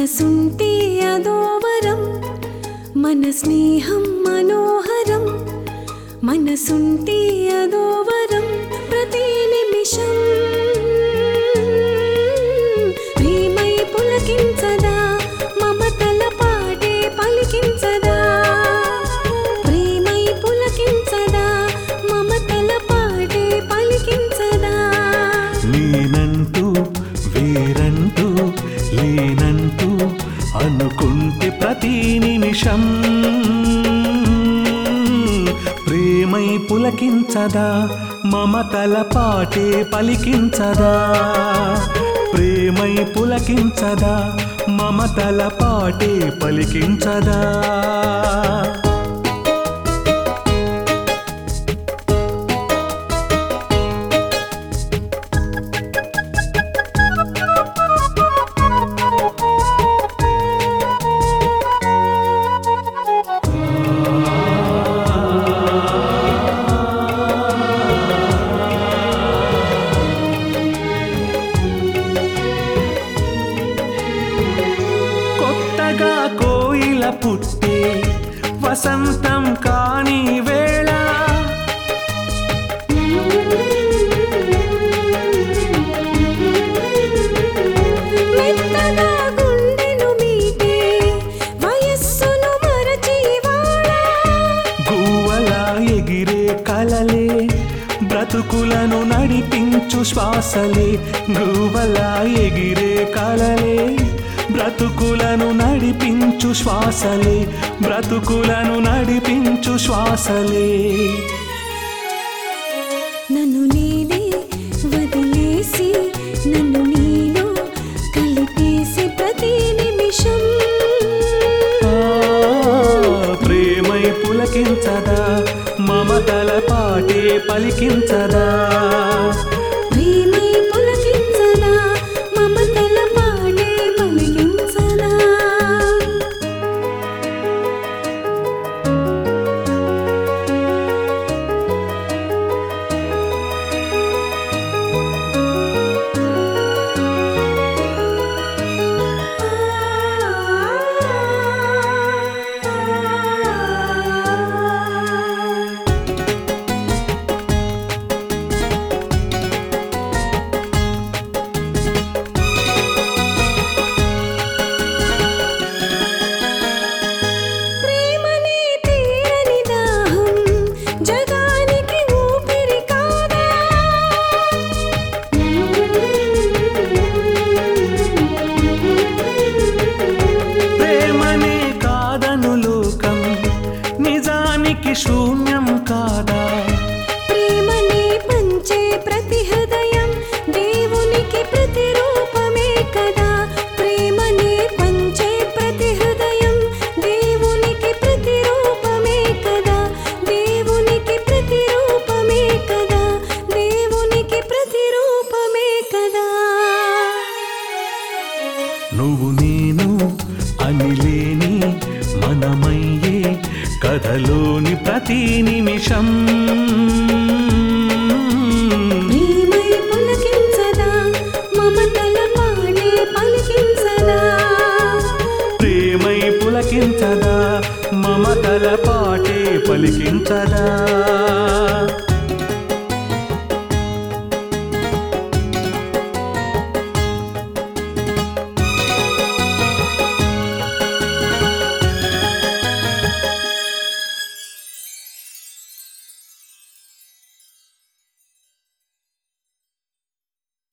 మనసుంటే అదోవరం మన స్నేహం మనోహరం మనసుంటే అదోవరం ప్రతి నిమిషం ప్రేమై పులకించదా మమతల పాటే పలికించదా ప్రేమై పులకించదా మమతల పాటే పలికించదా నేనంటూ వేరంటూ లేనంటూ అనుకుంటే ప్రతి నిమిషం ప్రేమై పులకించదా మమతల పాటే పలికించదా ప్రేమై పులకించదా మమతల పాటే పలికించదా కొత్తగా కోయిల పుట్టే వసంతం కాని వేళ మెత్తగా గుండెను మీటే వయస్సును మరచి వాడా గువ్వలా ఎగిరే కలలే బ్రతుకులను నడిపించు శ్వాసలే గువ్వలా ఎగిరే కలలే బ్రతుకులను నడిపించు శ్వాసలే బ్రతుకులను నడిపించు శ్వాసలే నన్ను నేనే వదిలేసి నన్ను నీలో కలిపేసి ప్రతి నిమిషం ఆ, ప్రేమై పులకించదా మమతల పాటే పలికించదా ప్రేమై పులకించదా మమతల పాడే పలికించదా ప్రేమనే తీరని దాహం జగానికి ఊపిరి కాదా ప్రేమనే కాదను లోకం నిజానికి శూన్యం కాదా ప్రేమనే పంచే ప్రతి హృదయం దేవునికి ప్రతిరూపమే కదా ప్రేమనే పంచే ప్రతి హృదయం దేవునికి ప్రతిరూపమే కదా దేవునికి ప్రతిరూపమే కదా దేవునికి ప్రతిరూపమే కదా నువ్వు నేను అనిలేని మనమయ్యే కథలోని ప్రతి నిమిషం ప్రేమై పులకించదా మమతల పాడే పలికించదా ప్రేమై పులకించదా మమతల పాటే పలికించదా